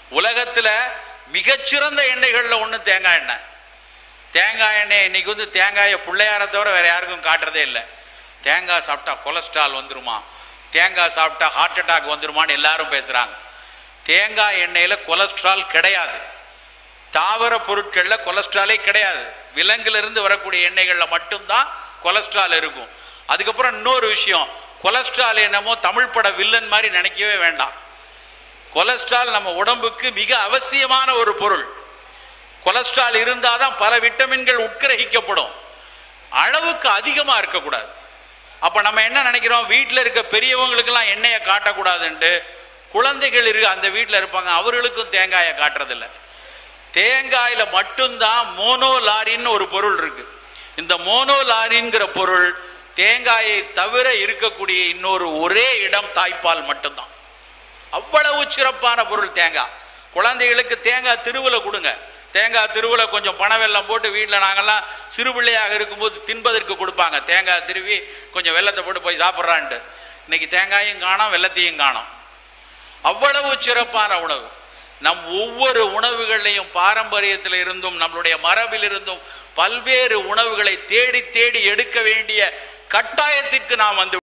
உலகத்துல மிகச்சிறந்த எண்ணெய்கள்ல ஒண்ணு தேங்காய் எண்ணெய் தேங்காய் எண்ணெய் இன்னைக்கு வந்து தேங்காயை பிள்ளையாரை தவிர வேற யாருக்கும் காட்டுறதே இல்லை தேங்காய் சாப்பிட்டா கொலஸ்ட்ரால் வந்துருமா தேங்காய் சாப்பிட்டா ஹார்ட் அட்டாக் வந்துருமான்னு எல்லாரும் பேசுறாங்க தேங்காய் எண்ணெயில கொலஸ்ட்ரால் கிடையாது தாவர பொருட்கள்ல கொலஸ்ட்ராலே கிடையாது விலங்குல இருந்து வரக்கூடிய எண்ணெய்கள்ல மட்டும்தான் கொலஸ்ட்ரால் இருக்கும் அதுக்கப்புறம் இன்னொரு விஷயம் கொலஸ்ட்ரால் என்னமோ தமிழ் பட வில்லன் மாதிரி நினைக்கவே வேண்டாம் கொலஸ்ட்ரால் நம்ம உடம்புக்கு மிக அவசியமான ஒரு பொருள் கொலஸ்ட்ரால் இருந்தால் தான் பல விட்டமின்கள் உட்கிரகிக்கப்படும் அளவுக்கு அதிகமாக இருக்கக்கூடாது அப்போ நம்ம என்ன நினைக்கிறோம் வீட்டில் இருக்க பெரியவங்களுக்கெல்லாம் எண்ணெயை காட்டக்கூடாதுன்ட்டு குழந்தைகள் இருக்கு அந்த வீட்டில் இருப்பாங்க அவர்களுக்கும் தேங்காயை காட்டுறதில்ல தேங்காயில மட்டும்தான் மோனோலாரின்னு ஒரு பொருள் இருக்கு இந்த மோனோலாரின்கிற பொருள் தேங்காயை தவிர இருக்கக்கூடிய இன்னொரு ஒரே இடம் தாய்ப்பால் மட்டும்தான் அவ்வளவு சிறப்பான பொருள் தேங்காய் குழந்தைகளுக்கு தேங்காய் திருவுல கொடுங்க தேங்காய் திருவுல கொஞ்சம் பண வெல்லம் போட்டு வீட்டில் நாங்கெல்லாம் சிறு பிள்ளையாக இருக்கும்போது தின்பதற்கு கொடுப்பாங்க தேங்காய் திருவி கொஞ்சம் வெள்ளத்தை போட்டு போய் சாப்பிட்றான்ட்டு இன்னைக்கு தேங்காயும் காணோம் வெள்ளத்தையும் காணோம் அவ்வளவு சிறப்பான உணவு நம் ஒவ்வொரு உணவுகளையும் பாரம்பரியத்தில் இருந்தும் நம்மளுடைய மரபில் இருந்தும் பல்வேறு உணவுகளை தேடி தேடி எடுக்க வேண்டிய கட்டாயத்திற்கு நாம் வந்து